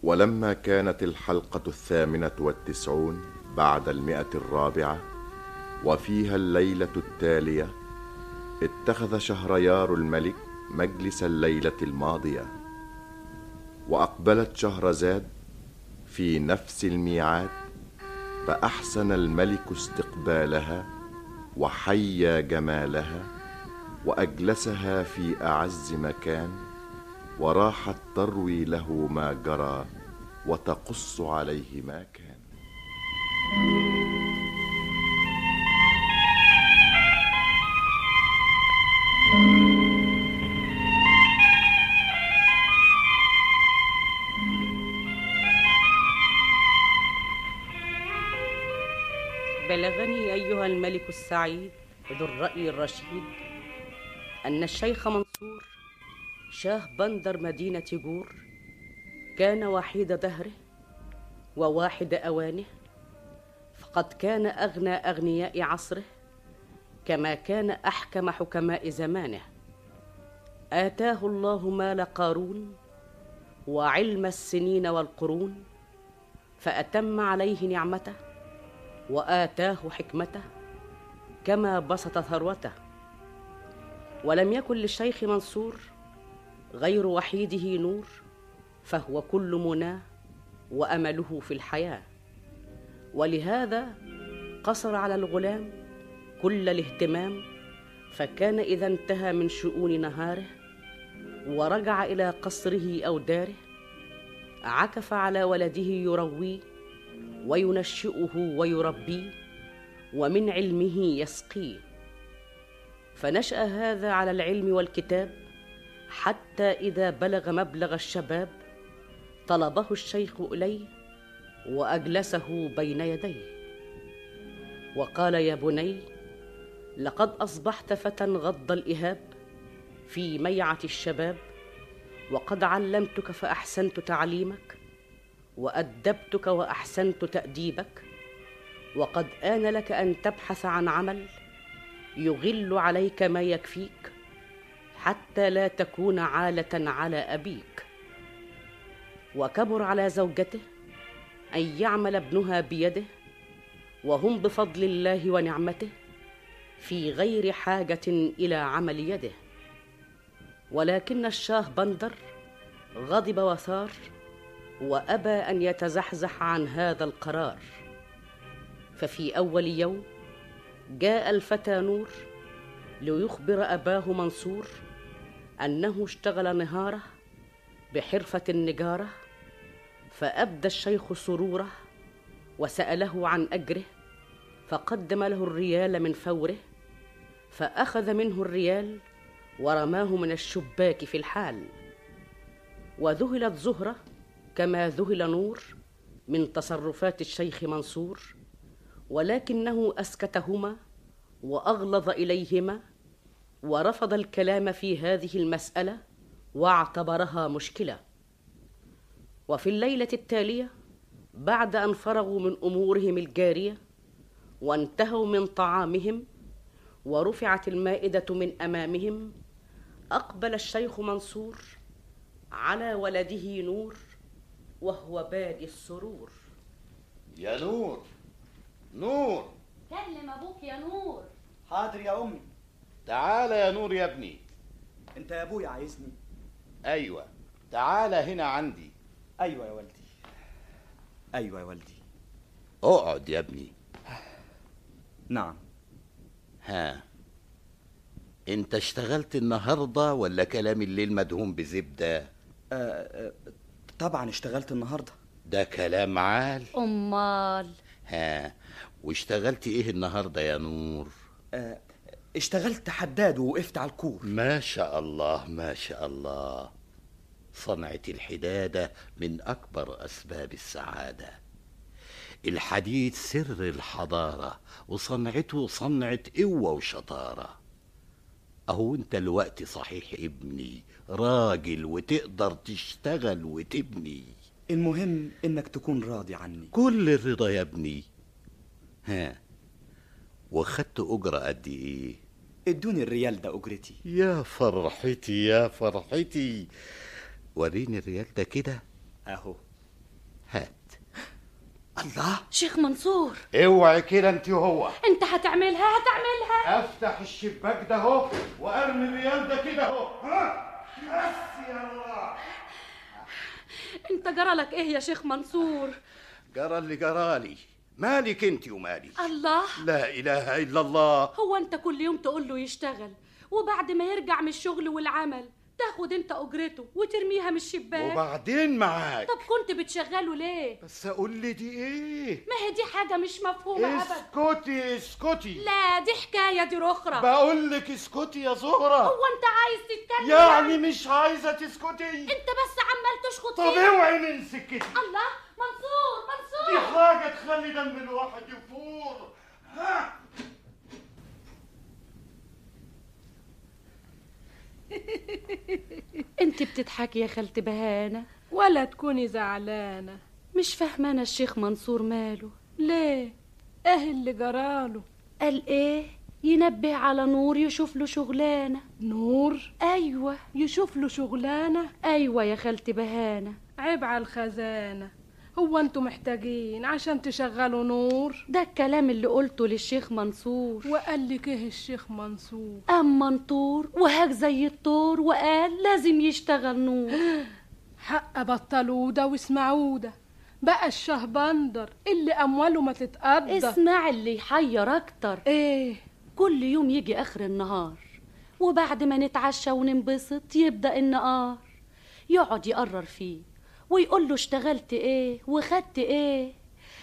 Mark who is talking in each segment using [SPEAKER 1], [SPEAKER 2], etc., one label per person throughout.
[SPEAKER 1] ولما كانت الحلقة الثامنة والتسعون بعد المئة الرابعة وفيها الليلة التالية اتخذ شهريار الملك مجلس الليلة الماضية وأقبلت شهرزاد في نفس الميعاد فأحسن الملك استقبالها وحيا جمالها وأجلسها في أعز مكان وراحت تروي له ما جرى وتقص عليه ما كان
[SPEAKER 2] بلغني أيها الملك السعيد ذو الرأي الرشيد أن الشيخ منصور شاه بندر مدينة جور كان وحيد دهره وواحد أوانه فقد كان أغنى أغنياء عصره كما كان أحكم حكماء زمانه آتاه الله مال قارون وعلم السنين والقرون فأتم عليه نعمته واتاه حكمته كما بسط ثروته ولم يكن للشيخ منصور غير وحيده نور فهو كل مناه وامله في الحياه ولهذا قصر على الغلام كل الاهتمام فكان اذا انتهى من شؤون نهاره ورجع الى قصره او داره عكف على ولده يرويه وينشئه ويربيه ومن علمه يسقيه فنشا هذا على العلم والكتاب حتى اذا بلغ مبلغ الشباب طلبه الشيخ اليه واجلسه بين يديه وقال يا بني لقد اصبحت فتى غض الاهاب في ميعه الشباب وقد علمتك فاحسنت تعليمك وادبتك واحسنت تاديبك وقد ان لك ان تبحث عن عمل يغل عليك ما يكفيك حتى لا تكون عاله على ابيك وكبر على زوجته ان يعمل ابنها بيده وهم بفضل الله ونعمته في غير حاجه الى عمل يده ولكن الشاه بندر غضب وثار وابى ان يتزحزح عن هذا القرار ففي اول يوم جاء الفتى نور ليخبر اباه منصور انه اشتغل نهاره بحرفه النجاره فابدى الشيخ سروره وساله عن اجره فقدم له الريال من فوره فاخذ منه الريال ورماه من الشباك في الحال وذهلت زهره كما ذهل نور من تصرفات الشيخ منصور ولكنه اسكتهما واغلظ اليهما ورفض الكلام في هذه المساله واعتبرها مشكله وفي الليله التاليه بعد ان فرغوا من امورهم الجاريه وانتهوا من طعامهم ورفعت المائده من امامهم اقبل الشيخ منصور على ولده نور وهو بادي السرور
[SPEAKER 3] يا نور نور
[SPEAKER 4] كلم ابوك يا نور
[SPEAKER 5] حاضر يا امي
[SPEAKER 3] تعال يا نور يا ابني
[SPEAKER 5] انت يا ابويا عايزني
[SPEAKER 3] ايوه تعال هنا عندي
[SPEAKER 5] ايوه يا والدي ايوه يا والدي
[SPEAKER 3] اقعد يا ابني
[SPEAKER 5] نعم
[SPEAKER 3] ها انت اشتغلت النهارده ولا كلام الليل مدهون بزبده
[SPEAKER 5] آه آه طبعا اشتغلت النهارده
[SPEAKER 3] ده كلام عال
[SPEAKER 4] امال
[SPEAKER 3] ها واشتغلت ايه النهارده يا نور
[SPEAKER 5] آه اشتغلت حداد ووقفت على الكور
[SPEAKER 3] ما شاء الله ما شاء الله صنعة الحدادة من أكبر أسباب السعادة الحديد سر الحضارة وصنعته صنعة قوة وشطارة أهو أنت الوقت صحيح ابني راجل وتقدر تشتغل وتبني
[SPEAKER 5] المهم انك تكون راضي عني
[SPEAKER 3] كل الرضا يا ابني ها وخدت أجرة قد إيه
[SPEAKER 5] ادوني الريال ده اجرتي
[SPEAKER 3] يا فرحتي يا فرحتي وريني الريال ده كده
[SPEAKER 5] اهو
[SPEAKER 3] هات
[SPEAKER 5] الله
[SPEAKER 2] شيخ منصور
[SPEAKER 1] اوعي كده انت وهو
[SPEAKER 2] انت هتعملها هتعملها
[SPEAKER 1] افتح الشباك ده اهو وارمي الريال ده كده اهو ها بس يا الله
[SPEAKER 2] انت جرالك ايه يا شيخ منصور
[SPEAKER 3] جرى اللي جرالي مالك انت ومالي
[SPEAKER 2] الله
[SPEAKER 3] لا اله الا الله
[SPEAKER 2] هو انت كل يوم تقول له يشتغل وبعد ما يرجع من الشغل والعمل تاخد انت اجرته وترميها من الشباك
[SPEAKER 3] وبعدين معاك
[SPEAKER 2] طب كنت بتشغله ليه
[SPEAKER 3] بس اقول لي دي ايه
[SPEAKER 2] ما هي دي حاجه مش مفهومه ابدا
[SPEAKER 3] اسكتي اسكتي
[SPEAKER 2] لا دي حكايه دي اخرى
[SPEAKER 3] بقول لك اسكتي يا زهرة
[SPEAKER 2] هو انت عايز تتكلم
[SPEAKER 3] يعني مش عايزة تسكتي
[SPEAKER 2] انت بس عمال تشخط
[SPEAKER 3] طب
[SPEAKER 2] فيه
[SPEAKER 3] اوعي من سكتي
[SPEAKER 2] الله منصور
[SPEAKER 3] دي
[SPEAKER 2] منصور
[SPEAKER 3] حاجة تخلي دم الواحد يفور ها
[SPEAKER 2] انت بتضحكي يا خالتي بهانه
[SPEAKER 6] ولا تكوني زعلانة
[SPEAKER 2] مش فاهمانه الشيخ منصور ماله
[SPEAKER 6] ليه ايه اللي جراله
[SPEAKER 2] قال ايه ينبه على نور يشوف له شغلانه
[SPEAKER 6] نور
[SPEAKER 2] ايوه
[SPEAKER 6] يشوف له شغلانة
[SPEAKER 2] ايوه يا خالتي بهانه
[SPEAKER 6] عيب على الخزانة هو انتوا محتاجين عشان تشغلوا نور
[SPEAKER 2] ده الكلام اللي قلته للشيخ منصور
[SPEAKER 6] وقال لك ايه الشيخ منصور
[SPEAKER 2] قام منطور وهاج زي الطور وقال لازم يشتغل نور
[SPEAKER 6] حق بطلوده واسمعوده بقى الشهبندر اللي امواله ما تتقدر
[SPEAKER 2] اسمع اللي يحير اكتر
[SPEAKER 6] ايه
[SPEAKER 2] كل يوم يجي اخر النهار وبعد ما نتعشى وننبسط يبدا النقار يقعد يقرر فيه ويقول له اشتغلت ايه وخدت ايه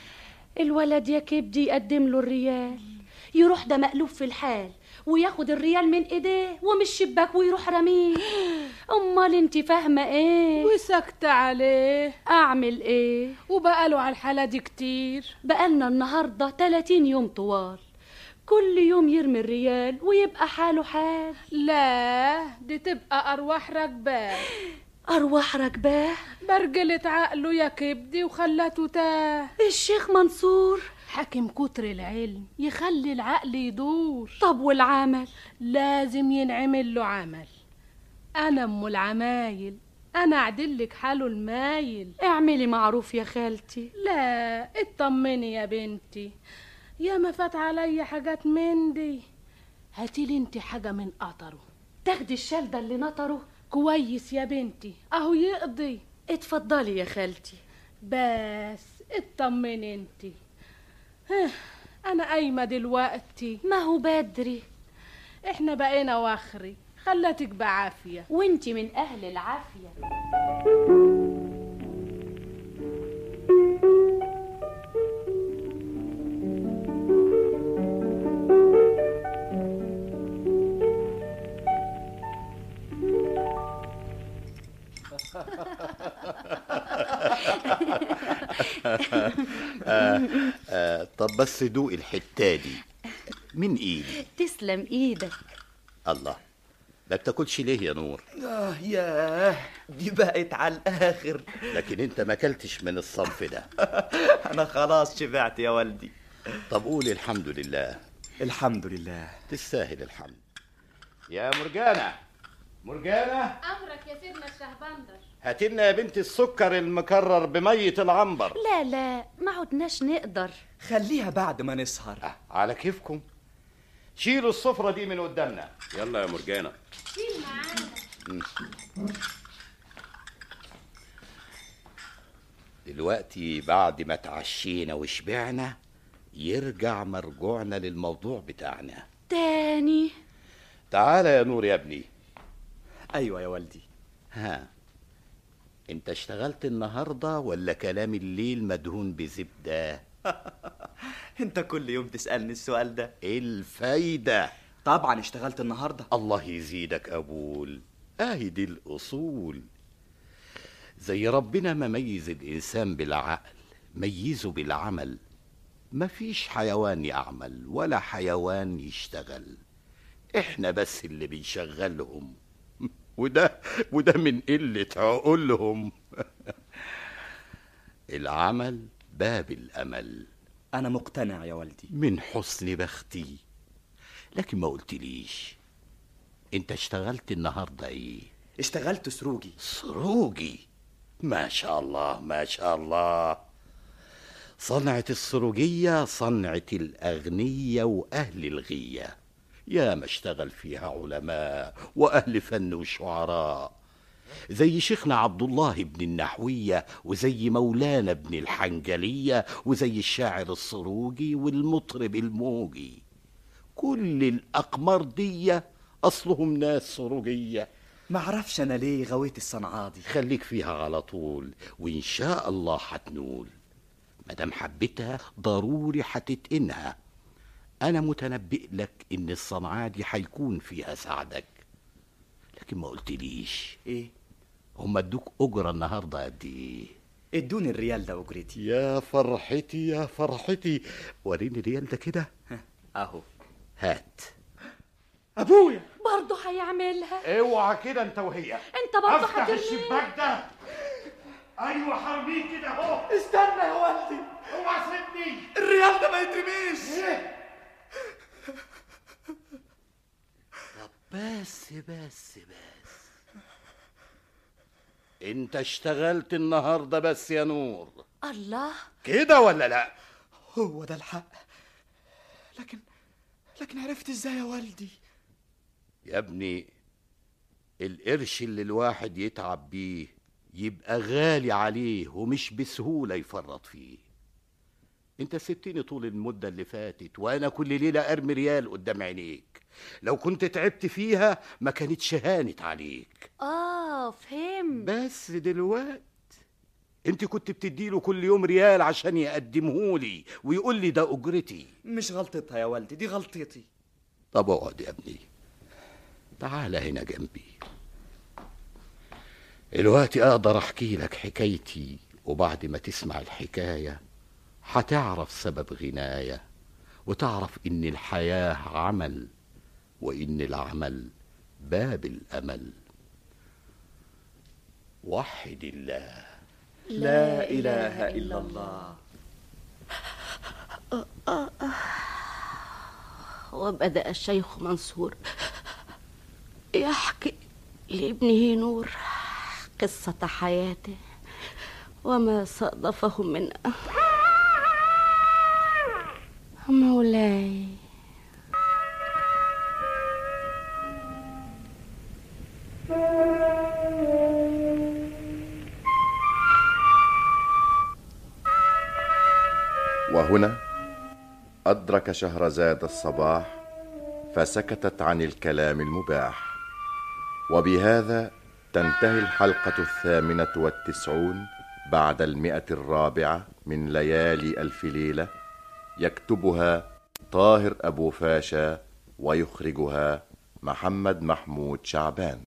[SPEAKER 2] الولد يا كبدي يقدم له الريال يروح ده مقلوب في الحال وياخد الريال من ايديه ومن الشباك ويروح رميه امال انت فاهمه ايه
[SPEAKER 6] وسكت عليه
[SPEAKER 2] اعمل ايه
[SPEAKER 6] وبقاله على الحالة دي كتير
[SPEAKER 2] بقالنا النهارده 30 يوم طوال كل يوم يرمي الريال ويبقى حاله حال
[SPEAKER 6] لا دي تبقى ارواح راكباه
[SPEAKER 2] أرواح ركباه
[SPEAKER 6] برجلت عقله يا كبدي وخلته تاه
[SPEAKER 2] الشيخ منصور
[SPEAKER 6] حاكم كتر العلم يخلي العقل يدور
[SPEAKER 2] طب والعمل
[SPEAKER 6] لازم ينعمل له عمل انا ام العمايل انا اعدلك حاله المايل
[SPEAKER 2] اعملي معروف يا خالتي
[SPEAKER 6] لا اطمني يا بنتي يا ما فات عليا حاجات من دي هاتيلي انت حاجة من قطره
[SPEAKER 2] تاخدي الشال ده اللي نطره
[SPEAKER 6] كويس يا بنتي اهو يقضي
[SPEAKER 2] اتفضلي يا خالتي
[SPEAKER 6] بس اطمني انت ها، انا قايمة دلوقتي
[SPEAKER 2] ما هو بدري
[SPEAKER 6] احنا بقينا واخري خلتك بعافية
[SPEAKER 2] وانتي من أهل العافية
[SPEAKER 3] آه طب بس دوق الحتة دي من ايدي
[SPEAKER 2] تسلم ايدك
[SPEAKER 3] الله ما بتاكلش ليه يا نور
[SPEAKER 5] آه ياه دي بقت على الآخر
[SPEAKER 3] لكن انت ما اكلتش من الصنف ده
[SPEAKER 5] أنا خلاص شبعت يا والدي
[SPEAKER 3] طب قول الحمد لله
[SPEAKER 5] الحمد لله
[SPEAKER 3] تستاهل الحمد يا مرجانة مرجانة
[SPEAKER 4] امرك يا سيدنا الشهبندر
[SPEAKER 3] هات لنا يا بنت السكر المكرر بمية العنبر
[SPEAKER 2] لا لا ما عدناش نقدر
[SPEAKER 5] خليها بعد ما نسهر
[SPEAKER 3] آه، على كيفكم شيلوا السفرة دي من قدامنا
[SPEAKER 7] يلا يا مرجانة
[SPEAKER 4] شيل معانا
[SPEAKER 3] دلوقتي بعد ما تعشينا وشبعنا يرجع مرجوعنا للموضوع بتاعنا
[SPEAKER 2] تاني
[SPEAKER 3] تعالى يا نور يا ابني
[SPEAKER 5] أيوة يا والدي
[SPEAKER 3] ها انت اشتغلت النهارده ولا كلام الليل مدهون بزبده
[SPEAKER 5] أنت كل يوم تسألني السؤال ده
[SPEAKER 3] إيه الفايده
[SPEAKER 5] طبعا اشتغلت النهاردة
[SPEAKER 3] الله يزيدك قبول اهي دي الاصول زي ربنا ما ميز الانسان بالعقل ميزه بالعمل مفيش حيوان يعمل ولا حيوان يشتغل احنا بس اللي بنشغلهم وده وده من قلة عقولهم العمل باب الامل
[SPEAKER 5] أنا مقتنع يا والدي
[SPEAKER 3] من حسن بختي لكن ما قلتليش انت اشتغلت النهارده ايه
[SPEAKER 5] اشتغلت سروجي
[SPEAKER 3] سروجي ما شاء الله ما شاء الله صنعة السروجية صنعة الأغنية وأهل الغية يا ما اشتغل فيها علماء وأهل فن وشعراء زي شيخنا عبد الله بن النحوية وزي مولانا بن الحنجلية وزي الشاعر السروجي والمطرب الموجي كل الأقمار دي أصلهم ناس سروجية
[SPEAKER 5] معرفش انا ليه غويت الصنعة دي
[SPEAKER 3] خليك فيها على طول وإن شاء الله هتنول مادام حبيتها ضروري هتتقنها أنا متنبئ لك إن الصنعة دي هيكون فيها سعدك لكن ما قلتليش
[SPEAKER 5] ايه
[SPEAKER 3] هم ادوك أجرة النهاردة قد إيه
[SPEAKER 5] ادوني الريال ده اجرتي
[SPEAKER 3] يا فرحتي يا فرحتي وريني الريال ده كده
[SPEAKER 5] اهو
[SPEAKER 3] هات
[SPEAKER 1] ابويا
[SPEAKER 2] برضه هيعملها
[SPEAKER 1] اوعى كده انت وهي
[SPEAKER 2] انت برضه
[SPEAKER 1] افتح
[SPEAKER 2] هترميه
[SPEAKER 1] الشباك ده ايوه حرميه كده اهو
[SPEAKER 5] استنى يا والدي
[SPEAKER 1] اوعى سيبني
[SPEAKER 5] الريال ده ما يترميش
[SPEAKER 1] ايه
[SPEAKER 3] بس بس بس انت اشتغلت النهارده بس يا نور
[SPEAKER 2] الله
[SPEAKER 3] كده ولا لا
[SPEAKER 5] هو ده الحق لكن لكن عرفت ازاي يا والدي
[SPEAKER 3] يا ابني القرش اللي الواحد يتعب بيه يبقى غالي عليه ومش بسهولة يفرط فيه انت سبتني طول المدة اللي فاتت وانا كل ليلة ارمي ريال قدام عينيك لو كنت تعبت فيها ما كانتش هانت عليك
[SPEAKER 2] اه فهم
[SPEAKER 3] بس دلوقت انت كنت بتديله كل يوم ريال عشان يقدمهولي ويقول لي ده اجرتي
[SPEAKER 5] مش غلطتها يا والدي دي غلطتي
[SPEAKER 3] طب اقعد يا ابني تعال هنا جنبي دلوقتي اقدر احكي لك حكايتي وبعد ما تسمع الحكاية هتعرف سبب غناية وتعرف ان الحياة عمل وان العمل باب الامل وحد الله
[SPEAKER 5] لا اله الا الله
[SPEAKER 2] وبدأ الشيخ منصور يحكي لابنه نور قصة حياته وما صادفه من مولاي
[SPEAKER 7] وهنا أدرك شهرزاد الصباح فسكتت عن الكلام المباح وبهذا تنتهي الحلقة الثامنة والتسعون بعد المئة الرابعة من ليالي ألف ليلة يكتبها طاهر أبو فاشا ويخرجها محمد محمود شعبان